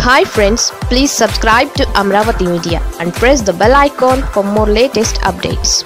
hi friends please subscribe to Amaravati media and press the bell icon for more latest updates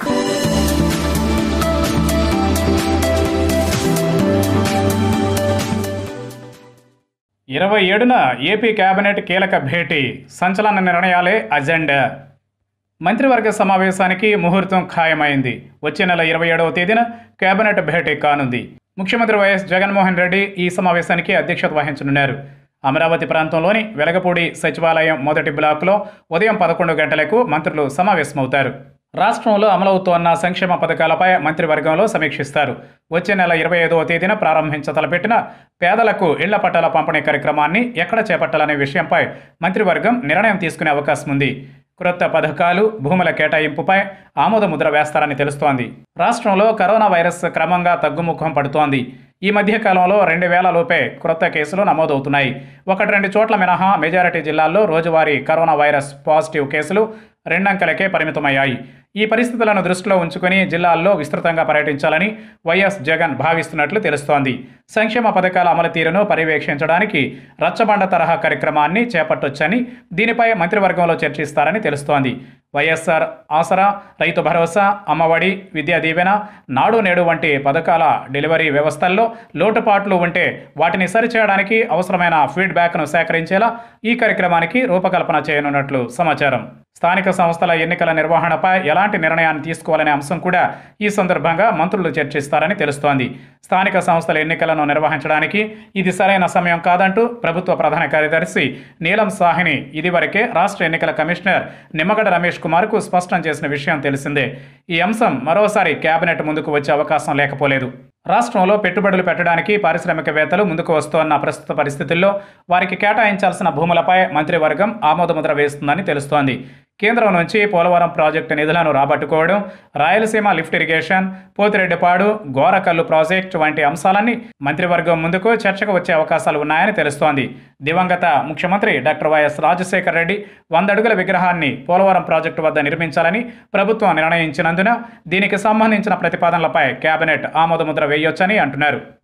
ఇరవై ఏడున AP cabinet కీలక భేటీ సంచలన నిర్ణయాలే agenda మంత్రివర్గ సమావేశానికి ముహూర్తం ఖాయమైంది వచ్చే నెల ఇరవై ఏడవ తేదీన కేబినెట్ భేటీ కానుంది ముఖ్యమంత్రి వైఎస్ జగన్మోహన్ రెడ్డి ఈ సమావేశానికి అధ్యక్షత వహించనున్నారు అమరావతి ప్రాంతంలోని వెలగపూడి సచివాలయం మొదటి బ్లాకులో ఉదయం పదకొండు గంటలకు మంత్రులు సమావేశమవుతారు రాష్ట్రంలో అమలవుతోన్న సంక్షేమ పథకాలపై మంత్రివర్గంలో సమీక్షిస్తారు వచ్చే నెల ఇరవై ఐదవ తేదీన ప్రారంభించ తలపెట్టిన పేదలకు ఇళ్ల పట్టాల పంపిణీ కార్యక్రమాన్ని ఎక్కడ చేపట్టాలనే విషయంపై మంత్రివర్గం నిర్ణయం తీసుకునే అవకాశం ఉంది క్రొత్త పథకాలు భూముల కేటాయింపుపై ఆమోద ముద్ర వేస్తారని తెలుస్తోంది రాష్ట్రంలో కరోనా వైరస్ క్రమంగా తగ్గుముఖం పడుతోంది ఈ మధ్య కాలంలో రెండు వేల లోపే క్రొత్త కేసులు నమోదవుతున్నాయి ఒకటి రెండు చోట్ల మినహా మెజారిటీ జిల్లాల్లో రోజువారీ కరోనా వైరస్ పాజిటివ్ కేసులు రెండంకెలకే పరిమితమయ్యాయి ఈ పరిస్థితులను దృష్టిలో ఉంచుకుని జిల్లాల్లో విస్తృతంగా పర్యటించాలని వైఎస్ జగన్ భావిస్తున్నట్లు తెలుస్తోంది సంక్షేమ పథకాల అమలు తీరును పర్యవేక్షించడానికి రచ్చబండ తరహా కార్యక్రమాన్ని చేపట్టొచ్చని దీనిపై మంత్రివర్గంలో చర్చిస్తారని తెలుస్తోంది వైఎస్ఆర్ ఆసరా రైతు భరోసా అమ్మఒడి విద్యా దీవెన నాడు నేడు వంటి పథకాల డెలివరీ వ్యవస్థల్లో లోటుపాట్లు ఉంటే వాటిని సరిచేయడానికి అవసరమైన ఫీడ్బ్యాక్ను సేకరించేలా ఈ కార్యక్రమానికి రూపకల్పన చేయనున్నట్లు సమాచారం స్థానిక సంస్థల ఎన్నికల నిర్వహణపై ఎలాంటి నిర్ణయాన్ని తీసుకోవాలనే అంశం కూడా ఈ సందర్భంగా మంత్రులు చర్చిస్తారని తెలుస్తోంది స్థానిక సంస్థల ఎన్నికలను నిర్వహించడానికి ఇది సరైన సమయం కాదంటూ ప్రభుత్వ ప్రధాన కార్యదర్శి నీలం సాహ్ని ఇదివరకే రాష్ట్ర ఎన్నికల కమిషనర్ నిమ్మగడ్డ రమేష్ కుమార్కు స్పష్టం చేసిన విషయం తెలిసిందే ఈ అంశం మరోసారి కేబినెట్ ముందుకు వచ్చే అవకాశం లేకపోలేదు రాష్ట్రంలో పెట్టుబడులు పెట్టడానికి పారిశ్రామికవేత్తలు ముందుకు వస్తోన్న ప్రస్తుత పరిస్థితుల్లో వారికి కేటాయించాల్సిన భూములపై మంత్రివర్గం ఆమోదముద్ర వేస్తుందని తెలుస్తోంది కేంద్రం నుంచి పోలవరం ప్రాజెక్టు నిధులను రాబట్టుకోవడం Rayalaseema lift irrigation Pothireddypadu Gorakallu project వంటి అంశాలన్నీ మంత్రివర్గం ముందుకు చర్చకు వచ్చే అవకాశాలు ఉన్నాయని తెలుస్తోంది దివంగత ముఖ్యమంత్రి డాక్టర్ వైఎస్ రాజశేఖర రెడ్డి వంద అడుగుల విగ్రహాన్ని పోలవరం ప్రాజెక్టు వద్ద నిర్మించాలని ప్రభుత్వం నిర్ణయించినందున దీనికి సంబంధించిన ప్రతిపాదనలపై కేబినెట్ ఆమోదముద్ర వేయొచ్చని అంటున్నారు